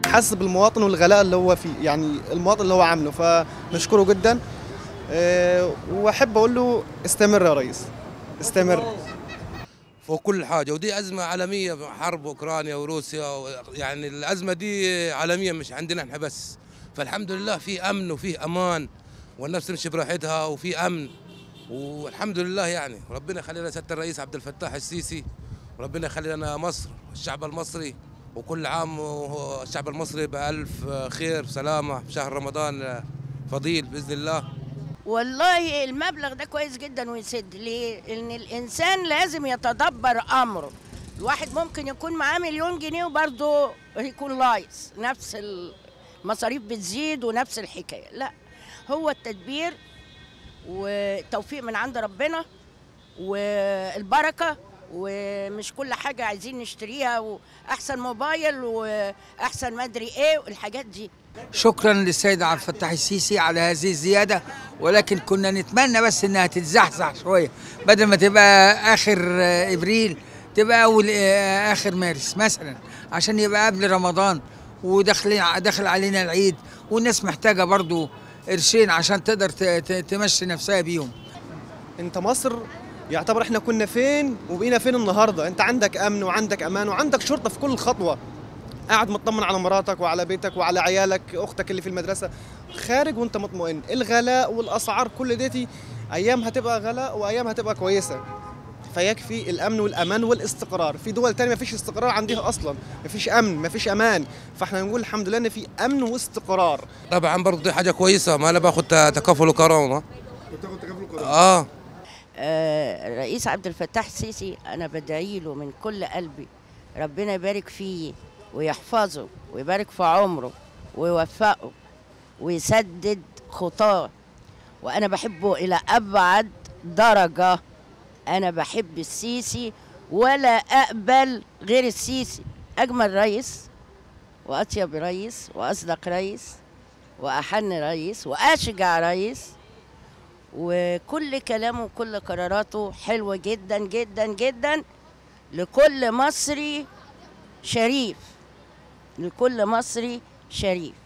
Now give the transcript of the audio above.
حاسس بالمواطن والغلاء اللي هو فيه يعني المواطن اللي هو عامله فنشكره جدا آه، واحب اقول له استمر يا ريس استمر فوق كل حاجه ودي ازمه عالميه حرب اوكرانيا وروسيا و- يعني الازمه دي عالميه مش عندنا احنا بس فالحمد لله في امن وفي امان والناس تمشي براحتها وفي امن والحمد لله يعني ربنا يخلي لنا سياده الرئيس عبد الفتاح السيسي وربنا يخلي لنا مصر الشعب المصري وكل عام وهو الشعب المصري بألف خير سلامة في شهر رمضان فضيل بإذن الله والله المبلغ ده كويس جدا ويسد ليه؟ لأن الإنسان لازم يتدبر أمره الواحد ممكن يكون معاه مليون جنيه وبرضه يكون لايص نفس المصاريف بتزيد ونفس الحكاية لا هو التدبير وتوفيق من عند ربنا والبركة ومش كل حاجة عايزين نشتريها وأحسن موبايل وأحسن ما أدري إيه والحاجات دي شكرا للسيد عبد الفتاح السيسي على هذه الزياده ولكن كنا نتمنى بس انها تتزحزح شويه بدل ما تبقى اخر آه، ابريل تبقى اول آه، اخر مارس مثلا عشان يبقى قبل رمضان وداخلين داخل علينا العيد والناس محتاجه برضو قرشين عشان تقدر ت- ت- تمشي نفسها بيهم انت مصر يعتبر احنا كنا فين وبقينا فين النهارده انت عندك امن وعندك امان وعندك شرطه في كل خطوه قاعد مطمن على مراتك وعلى بيتك وعلى عيالك اختك اللي في المدرسه خارج وانت مطمئن الغلاء والاسعار كل ديتي ايام هتبقى غلاء وايام هتبقى كويسه فيكفي الامن والامان والاستقرار في دول تانية مفيش استقرار عندها اصلا مفيش امن مفيش امان فاحنا نقول الحمد لله ان في امن واستقرار طبعا برضه دي حاجة كويسة ما أنا باخد تكافل كورونا آه آه، الرئيس عبد الفتاح السيسي انا بدعي له من كل قلبي ربنا يبارك فيه ويحفظه ويبارك في عمره ويوفقه ويسدد خطاه وانا بحبه الى ابعد درجه انا بحب السيسي ولا اقبل غير السيسي اجمل رئيس واطيب رئيس واصدق رئيس واحن رئيس واشجع رئيس وكل كلامه وكل قراراته حلوة جدا جدا جدا لكل مصري شريف لكل مصري شريف